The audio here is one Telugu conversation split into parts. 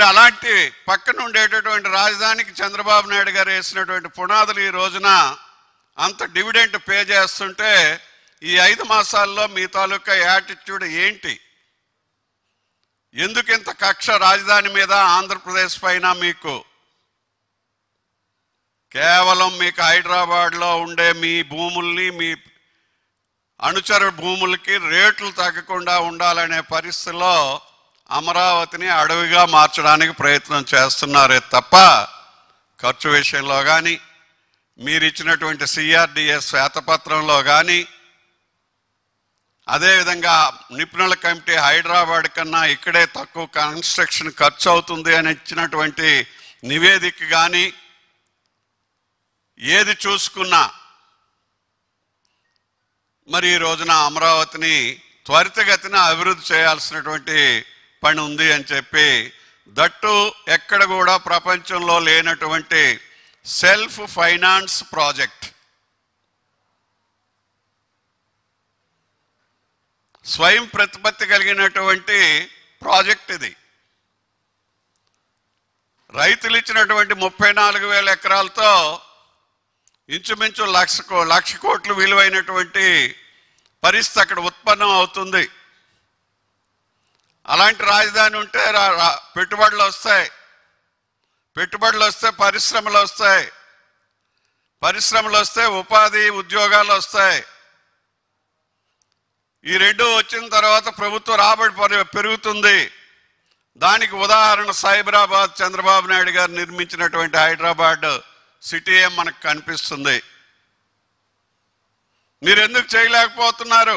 మరి అలాంటి పక్కన ఉండేటటువంటి రాజధానికి చంద్రబాబు నాయుడు గారు వేసినటువంటి పునాదులు ఈ రోజున అంత డివిడెంట్ పే చేస్తుంటే ఈ ఐదు మాసాల్లో మీ తాలూకా యాటిట్యూడ్ ఏంటి ఎందుకు ఇంత కక్ష రాజధాని మీద ఆంధ్రప్రదేశ్ పైన మీకు కేవలం మీకు హైదరాబాద్లో ఉండే మీ భూముల్ని మీ అనుచర భూములకి రేట్లు తగ్గకుండా ఉండాలనే పరిస్థితిలో అమరావతిని అడవిగా మార్చడానికి ప్రయత్నం చేస్తున్నారే తప్ప ఖర్చు విషయంలో కానీ మీరు ఇచ్చినటువంటి సిఆర్డిఎస్ శ్వేతపత్రంలో కానీ అదేవిధంగా నిపుణుల కమిటీ హైదరాబాద్ కన్నా ఇక్కడే తక్కువ కన్స్ట్రక్షన్ ఖర్చు అవుతుంది అని ఇచ్చినటువంటి నివేదిక కానీ ఏది చూసుకున్నా మరి ఈ రోజున అమరావతిని త్వరితగతిన అభివృద్ధి చేయాల్సినటువంటి పని ఉంది అని చెప్పి దట్టు ఎక్కడ కూడా ప్రపంచంలో లేనటువంటి సెల్ఫ్ ఫైనాన్స్ ప్రాజెక్ట్ స్వయం ప్రతిపత్తి కలిగినటువంటి ప్రాజెక్ట్ ఇది రైతులు ఇచ్చినటువంటి ముప్పై నాలుగు వేల ఎకరాలతో ఇంచుమించు లక్ష కో- లక్ష కోట్లు విలువైనటువంటి పరిస్థితి అక్కడ ఉత్పన్నం అవుతుంది అలాంటి రాజధాని ఉంటే రా- రా- పెట్టుబడులు వస్తాయి పెట్టుబడులు వస్తే పరిశ్రమలు వస్తాయి పరిశ్రమలు వస్తే ఉపాధి ఉద్యోగాలు వస్తాయి ఈ రెండు వచ్చిన తర్వాత ప్రభుత్వ రాబడి పెరు- పెరుగుతుంది దానికి ఉదాహరణ సైబరాబాద్ చంద్రబాబు నాయుడు గారు నిర్మించినటువంటి హైదరాబాద్ సిటీ ఏం మనకు కనిపిస్తుంది మీరు ఎందుకు చేయలేకపోతున్నారు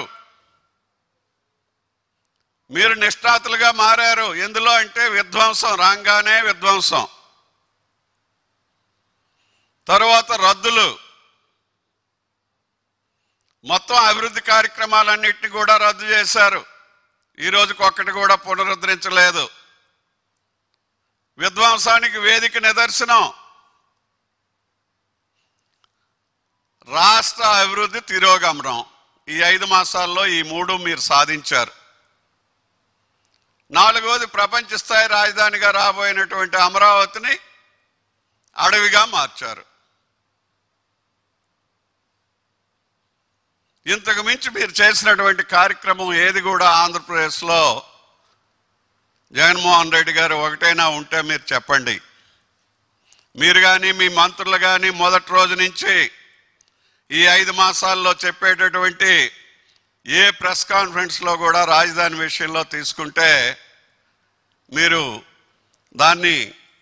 మీరు నిష్ణాతులుగా మారారు ఎందులో అంటే విధ్వంసం రాగానే విధ్వంసం తరువాత రద్దులు మొత్తం అభివృద్ధి కార్యక్రమాలన్నింటినీ కూడా రద్దు చేశారు ఈ రోజుకి ఒక్కటి కూడా పునరుద్ధరించలేదు విధ్వంసానికి వేదిక నిదర్శనం రాష్ట్ర అభివృద్ధి తిరోగమనం ఈ ఐదు మాసాల్లో ఈ మూడు మీరు సాధించారు నాలుగవది ప్రపంచ స్థాయి రాజధానిగా రాబోయినటువంటి అమరావతిని అడవిగా మార్చారు ఇంతకు మించి మీరు చేసినటువంటి కార్యక్రమం ఏది కూడా ఆంధ్రప్రదేశ్లో జగన్మోహన్ రెడ్డి గారు ఒకటైనా ఉంటే మీరు చెప్పండి మీరు కానీ మీ మంత్రులు కానీ మొదటి రోజు నుంచి ఈ ఐదు మాసాల్లో చెప్పేటటువంటి ఏ ప్రెస్ కాన్ఫరెన్స్లో కూడా రాజధాని విషయంలో తీసుకుంటే మీరు దాన్ని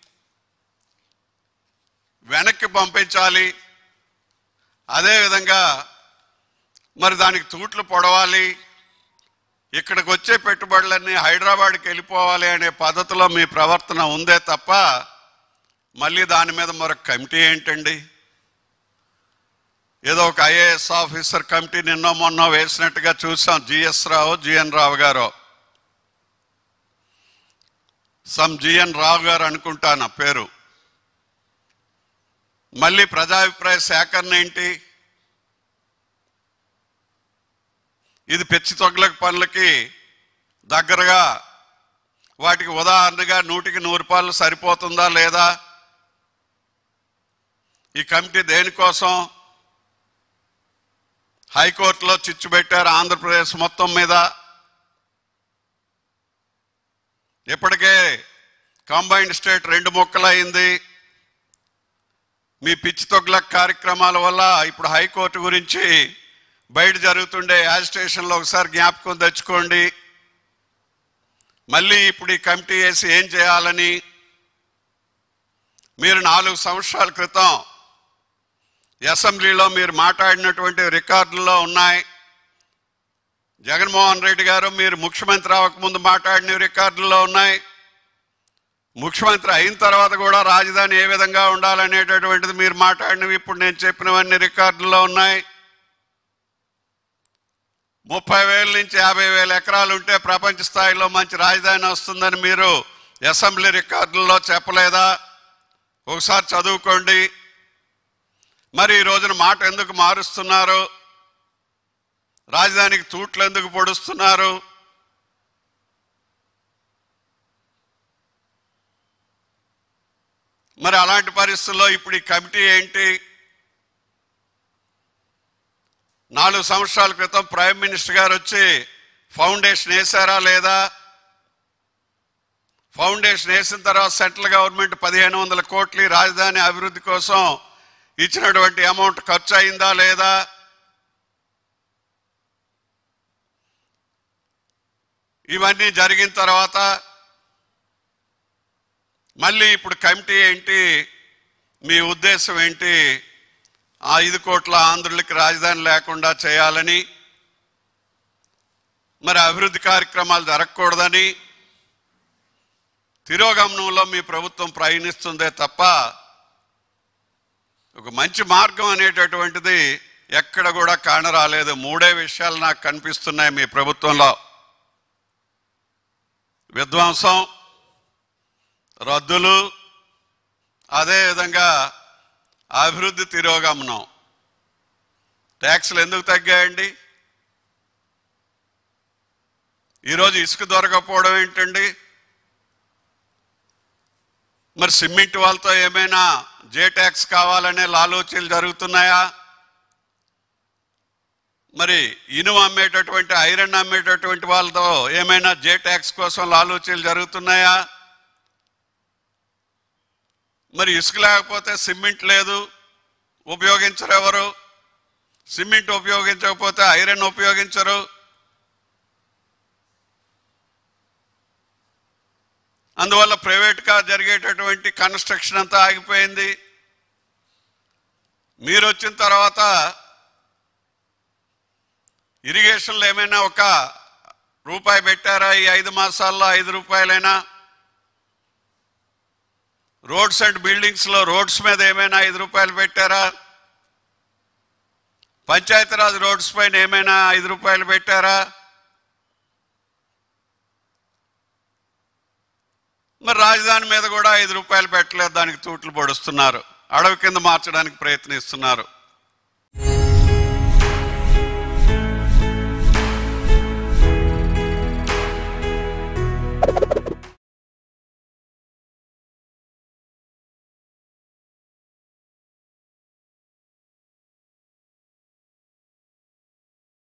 వెనక్కి పంపించాలి అదేవిధంగా మరి దానికి తూట్లు పొడవాలి ఇక్కడికి వచ్చే పెట్టుబడులన్నీ హైదరాబాద్కి వెళ్ళిపోవాలి అనే పద్ధతిలో మీ ప్రవర్తన ఉందే తప్ప మళ్ళీ దాని మీద మరొక కమిటీ ఏంటండి ఏదో ఒక ఐఏఎస్ ఆఫీసర్ కమిటీ నిన్నో మొన్న వేసినట్టుగా చూసాం జిఎస్ రావు జిఎన్ రావు గారు సమ్ జిఎన్ రావు గారు అనుకుంటాను ఆ పేరు మళ్ళీ ప్రజాభిప్రాయ సేకరణ ఏంటి ఇది పెచ్చి తొగలకు పనులకి దగ్గరగా వాటికి ఉదాహరణగా నూటికి నూరు రూపాయలు సరిపోతుందా లేదా ఈ కమిటీ దేనికోసం హైకోర్టులో చిచ్చు పెట్టారు ఆంధ్రప్రదేశ్ మొత్తం మీద ఇప్పటికే కంబైన్డ్ స్టేట్ రెండు ముక్కలైంది మీ పిచ్చి తొగ్ల కార్యక్రమాల వల్ల ఇప్పుడు హైకోర్టు గురించి బయట జరుగుతుండే యాజిటేషన్లో ఒకసారి జ్ఞాపకం తెచ్చుకోండి మళ్ళీ ఇప్పుడు ఈ కమిటీ వేసి ఏం చేయాలని మీరు నాలుగు సంవత్సరాల క్రితం అసెంబ్లీలో మీరు మాట్లాడినటువంటి రికార్డుల్లో ఉన్నాయి జగన్మోహన్ రెడ్డి గారు మీరు ముఖ్యమంత్రి అవ్వకముందు మాట్లాడిన రికార్డుల్లో ఉన్నాయి ముఖ్యమంత్రి అయిన తర్వాత కూడా రాజధాని ఏ విధంగా ఉండాలనేటటువంటిది మీరు మాట్లాడినవి ఇప్పుడు నేను చెప్పినవన్నీ రికార్డుల్లో ఉన్నాయి ముప్పై వేల నుంచి యాభై వేల ఎకరాలు ఉంటే ప్రపంచ స్థాయిలో మంచి రాజధాని వస్తుందని మీరు అసెంబ్లీ రికార్డుల్లో చెప్పలేదా ఒకసారి చదువుకోండి మరి ఈ రోజున మాట ఎందుకు మారుస్తున్నారు రాజధానికి తూట్లు ఎందుకు పొడుస్తున్నారు మరి అలాంటి పరిస్థితుల్లో ఇప్పుడు ఈ కమిటీ ఏంటి నాలుగు సంవత్సరాల క్రితం ప్రైమ్ మినిస్టర్ గారు వచ్చి ఫౌండేషన్ వేశారా లేదా ఫౌండేషన్ వేసిన తర్వాత సెంట్రల్ గవర్నమెంట్ పదిహేను వందల కోట్లు ఈ రాజధాని అభివృద్ధి కోసం ఇచ్చినటువంటి అమౌంట్ ఖర్చు అయిందా లేదా ఇవన్నీ జరిగిన తర్వాత మళ్ళీ ఇప్పుడు కమిటీ ఏంటి మీ ఉద్దేశం ఏంటి ఆ ఐదు కోట్ల ఆంధ్రులకి రాజధాని లేకుండా చేయాలని మరి అభివృద్ధి కార్యక్రమాలు జరగకూడదని తిరోగమనంలో మీ ప్రభుత్వం ప్రయాణిస్తుందే తప్ప ఒక మంచి మార్గం అనేటటువంటిది ఎక్కడ కూడా కానరాలేదు మూడే విషయాలు నాకు కనిపిస్తున్నాయి మీ ప్రభుత్వంలో విధ్వంసం రద్దులు అదేవిధంగా అభివృద్ధి తిరోగమనం ట్యాక్సులు ఎందుకు తగ్గాయండి ఈరోజు ఇసుక దొరకపోవడం ఏంటండి మరి సిమెంట్ వాళ్ళతో ఏమైనా జే ట్యాక్స్ కావాలనే లాలోచనలు జరుగుతున్నాయా మరి ఇనుము అమ్మేటటువంటి ఐరన్ అమ్మేటటువంటి వాళ్ళతో ఏమైనా జే ట్యాక్స్ కోసం లాలోచనలు జరుగుతున్నాయా మరి ఇసుక లేకపోతే సిమెంట్ లేదు ఉపయోగించరు ఎవరు సిమెంట్ ఉపయోగించకపోతే ఐరన్ ఉపయోగించరు అందువల్ల ప్రైవేట్గా జరిగేటటువంటి కన్స్ట్రక్షన్ అంతా ఆగిపోయింది మీరు వచ్చిన తర్వాత ఇరిగేషన్లో ఏమైనా ఒక రూపాయి పెట్టారా ఈ ఐదు మాసాల్లో ఐదు రూపాయలైనా రోడ్స్ అండ్ బిల్డింగ్స్లో రోడ్స్ మీద ఏమైనా ఐదు రూపాయలు పెట్టారా పంచాయతీరాజ్ రోడ్స్ పైన ఏమైనా ఐదు రూపాయలు పెట్టారా మరి రాజధాని మీద కూడా ఐదు రూపాయలు పెట్టలేదు దానికి తూట్లు పొడుస్తున్నారు అడవి కింద మార్చడానికి ప్రయత్నిస్తున్నారు